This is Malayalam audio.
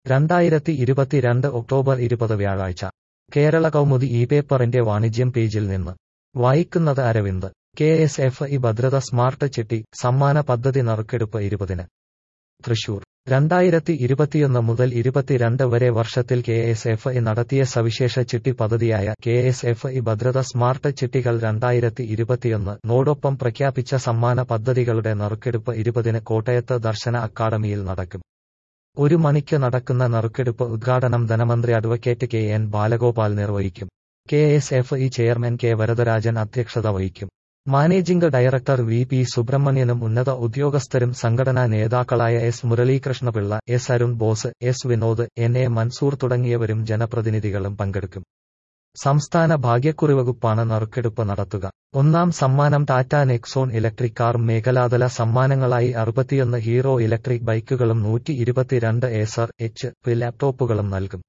രണ്ടായിരത്തി ഇരുപത്തിരണ്ട് ഒക്ടോബർ ഇരുപത് വ്യാഴാഴ്ച കേരള കൗമുദി ഈ പേപ്പറിന്റെ വാണിജ്യം പേജിൽ നിന്ന് വായിക്കുന്നത് Aravind K S F E Bhadratha smart ചിട്ടി സമ്മാന പദ്ധതി നറുക്കെടുപ്പ് ഇരുപതിന് തൃശൂർ രണ്ടായിരത്തി ഇരുപത്തിയൊന്ന് മുതൽ ഇരുപത്തിരണ്ട് വരെ വർഷത്തിൽ കെ എസ് എഫ് ഇ നടത്തിയ സവിശേഷ ചിട്ടി പദ്ധതിയായ K S F E Bhadratha smart ചിട്ടികൾ രണ്ടായിരത്തി ഇരുപത്തിയൊന്ന് നോടൊപ്പം പ്രഖ്യാപിച്ച സമ്മാന പദ്ധതികളുടെ നറുക്കെടുപ്പ് ഇരുപതിന് കോട്ടയത്ത് ദർശന അക്കാദമിയിൽ നടക്കും ഒരു മണിക്ക് നടക്കുന്ന നറുക്കെടുപ്പ് ഉദ്ഘാടനം ധനമന്ത്രി അഡ്വക്കേറ്റ് കെ എൻ ബാലഗോപാൽ നിർവഹിക്കും K S F E chairman K Varadarajan അധ്യക്ഷത വഹിക്കും മാനേജിംഗ് ഡയറക്ടർ വി പി സുബ്രഹ്മണ്യനും ഉന്നത ഉദ്യോഗസ്ഥരും സംഘടനാ നേതാക്കളായ S Murali Krishna Pillai S Arun Bose S Vinod N A Mansoor തുടങ്ങിയവരും ജനപ്രതിനിധികളും പങ്കെടുക്കും സംസ്ഥാന ഭാഗ്യക്കുറി വകുപ്പാണ് നറുക്കെടുപ്പ് നടത്തുക ഒന്നാം സമ്മാനം ടാറ്റ നെക്സോൺ ഇലക്ട്രിക് കാർ മേഖലാതല സമ്മാനങ്ങളായി അറുപത്തിയൊന്ന് ഹീറോ ഇലക്ട്രിക് ബൈക്കുകളും നൂറ്റി ഇരുപത്തിരണ്ട് ഏസർ എച്ച് പി ലാപ്ടോപ്പുകളും നൽകും